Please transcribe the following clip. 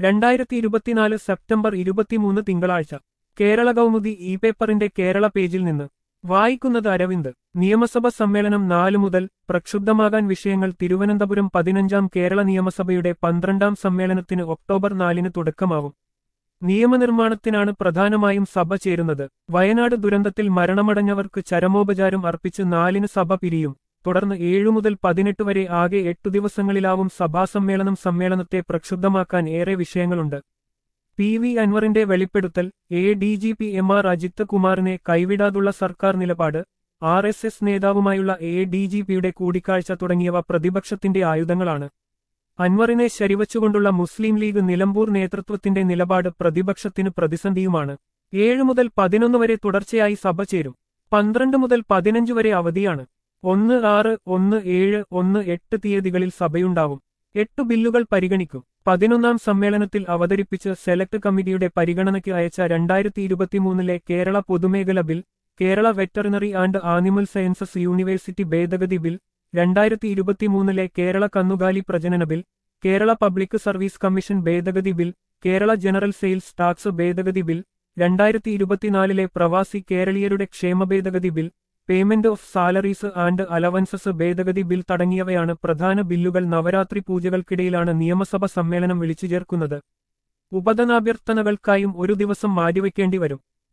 രണ്ടായിരത്തി ഇരുപത്തിനാല് സെപ്റ്റംബർ ഇരുപത്തിമൂന്ന് തിങ്കളാഴ്ച കേരള കൗമുദി ഇ പേപ്പറിന്റെ കേരള പേജിൽ നിന്ന് വായിക്കുന്നത് അരവിന്ദ് നിയമസഭ സമ്മേളനം നാലു മുതൽ പ്രക്ഷുബ്ധമാകാൻ വിഷയങ്ങൾ തിരുവനന്തപുരം പതിനഞ്ചാം കേരള നിയമസഭയുടെ പന്ത്രണ്ടാം സമ്മേളനത്തിന് ഒക്ടോബർ നാലിന് തുടക്കമാവും നിയമനിർമ്മാണത്തിനാണ് പ്രധാനമായും സഭ ചേരുന്നത് വയനാട് ദുരന്തത്തിൽ മരണമടഞ്ഞവർക്ക് ചരമോപചാരം അർപ്പിച്ച് നാലിന് സഭ പിരിയും തുടർന്ന് ഏഴു മുതൽ പതിനെട്ട് വരെ ആകെ എട്ടു ദിവസങ്ങളിലാവും സഭാസമ്മേളനം സമ്മേളനത്തെ പ്രക്ഷുബ്ധമാക്കാൻ ഏറെ വിഷയങ്ങളുണ്ട് പി വി അൻവറിന്റെ വെളിപ്പെടുത്തൽ A D G P M R Ajith കുമാറിനെ കൈവിടാതുള്ള സർക്കാർ നിലപാട് ആർ എസ് എസ് നേതാവുമായുള്ള എ ഡി ജി പിയുടെ കൂടിക്കാഴ്ച തുടങ്ങിയവ പ്രതിപക്ഷത്തിന്റെ ആയുധങ്ങളാണ് അൻവറിനെ ശരിവച്ചുകൊണ്ടുള്ള മുസ്ലിം ലീഗ് നിലമ്പൂർ നേതൃത്വത്തിന്റെ നിലപാട് പ്രതിപക്ഷത്തിന് പ്രതിസന്ധിയുമാണ് ഏഴ് മുതൽ പതിനൊന്ന് വരെ തുടർച്ചയായി സഭ ചേരും പന്ത്രണ്ട് മുതൽ പതിനഞ്ച് വരെ അവധിയാണ് ഒന്ന് ആറ് ഒന്ന് ഏഴ് ഒന്ന് എട്ട് തീയതികളിൽ സഭയുണ്ടാവും എട്ട് ബില്ലുകൾ പരിഗണിക്കും പതിനൊന്നാം സമ്മേളനത്തിൽ അവതരിപ്പിച്ച് സെലക്ട് കമ്മിറ്റിയുടെ പരിഗണനയ്ക്ക് അയച്ച രണ്ടായിരത്തി ഇരുപത്തിമൂന്നിലെ കേരള പൊതുമേഖല bill Kerala veterinary and animal sciences university ഭേദഗതി ബിൽ രണ്ടായിരത്തി ഇരുപത്തിമൂന്നിലെ കേരള കന്നുകാലി പ്രജനന bill Kerala public service commission ഭേദഗതി bill Kerala general sales tax ഭേദഗതി ബിൽ രണ്ടായിരത്തി ഇരുപത്തിനാലിലെ പ്രവാസി കേരളീയരുടെ ക്ഷേമ ഭേദഗതി bill payment of salaries and allowances ഭേദഗതി ബിൽ തുടങ്ങിയവയാണ് പ്രധാന ബില്ലുകൾ നവരാത്രി പൂജകൾക്കിടയിലാണ് നിയമസഭ സമ്മേളനം വിളിച്ചു ചേർക്കുന്നത് ഉപധനാഭ്യർത്ഥനകൾക്കായും ഒരു ദിവസം മാറ്റിവെക്കേണ്ടി വരും